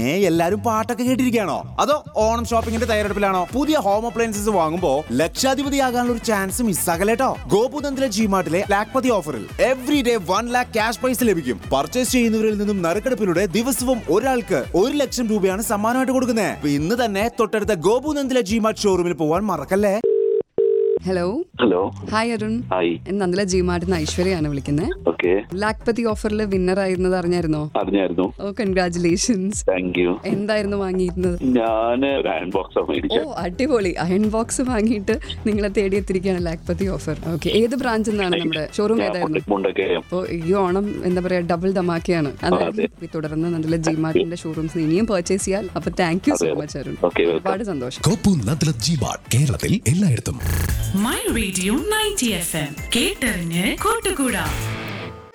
പിന്നെ എല്ലാരും പാട്ടൊക്കെ കേട്ടിരിക്കുകയാണോ അതോ ഓണം ഷോപ്പിംഗിന്റെ തയ്യാറെടുപ്പിലാണോ പുതിയ ഹോം അപ്ലയൻസസ് വാങ്ങുമ്പോ ലക്ഷാധിപതിയാകാനുള്ള ഒരു ചാൻസ് മിസ്സാകലേട്ടോ ഗോപുനന്ദിലെ ജിമാർട്ടിലെ ലാക്പതി ഓഫറിൽ every day one lakh cash prize ലഭിക്കും പർച്ചേസ് ചെയ്യുന്നവരിൽ നിന്നും നറുക്കെടുപ്പിലൂടെ ദിവസവും ഒരാൾക്ക് ഒരു ലക്ഷം രൂപയാണ് സമ്മാനമായിട്ട് കൊടുക്കുന്നത് അപ്പൊ ഇന്ന് തന്നെ തൊട്ടടുത്ത ഗോപുനന്ദിലെ ജിമാർട്ട് ഷോറൂമിൽ പോവാൻ മറക്കല്ലേ hello hello hi Arun hi Nandila G മാർട്ടിന്ന് ഐശ്വര്യയാണ് വിളിക്കുന്നത് ഓക്കെ ലാക്പതി ഓഫറിൽ വിന്നർ ആയിരുന്നത് അറിഞ്ഞായിരുന്നോ അറിഞ്ഞായിരുന്നു ഓ കൺഗ്രാചുലേഷൻസ് താങ്ക് യു എന്തായിരുന്നു വാങ്ങിയിരുന്നത് ഞാന് ഒരു അയൺ ബോക്സ് ഓ മേടിച്ചത് അടിപൊളി അയൺ ബോക്സ് വാങ്ങിയിട്ട് നിങ്ങളെ തേടിയെത്തിരിക്കുകയാണ് ലാക്പതി ഓഫർ ഓക്കെ ഏത് ബ്രാഞ്ചിൽ നിന്നാണ് നമ്മുടെ ഷോറൂം ഏതായിരുന്നു മുണ്ടക്കയം അപ്പോൾ ഈ ഓണം എന്താ പറയാ ഡബിൾ ധമാക്കിയാണ് അതായത് ഈ തുടർന്ന് നന്ദില ജി മാർട്ടിന്റെ ഷോറൂംസ് ഇനിയും പർച്ചേസ് ചെയ്യാൽ അപ്പൊ thank you so much Arun okay welcome ഒരുപാട് സന്തോഷം കോപ്പു നദ്ല ജിമാർട്ട് കേരളത്തിൽ എല്ലായിടത്തും my radio ninety F M കേട്ടറിഞ്ഞ് കൂട്ടുകൂടാ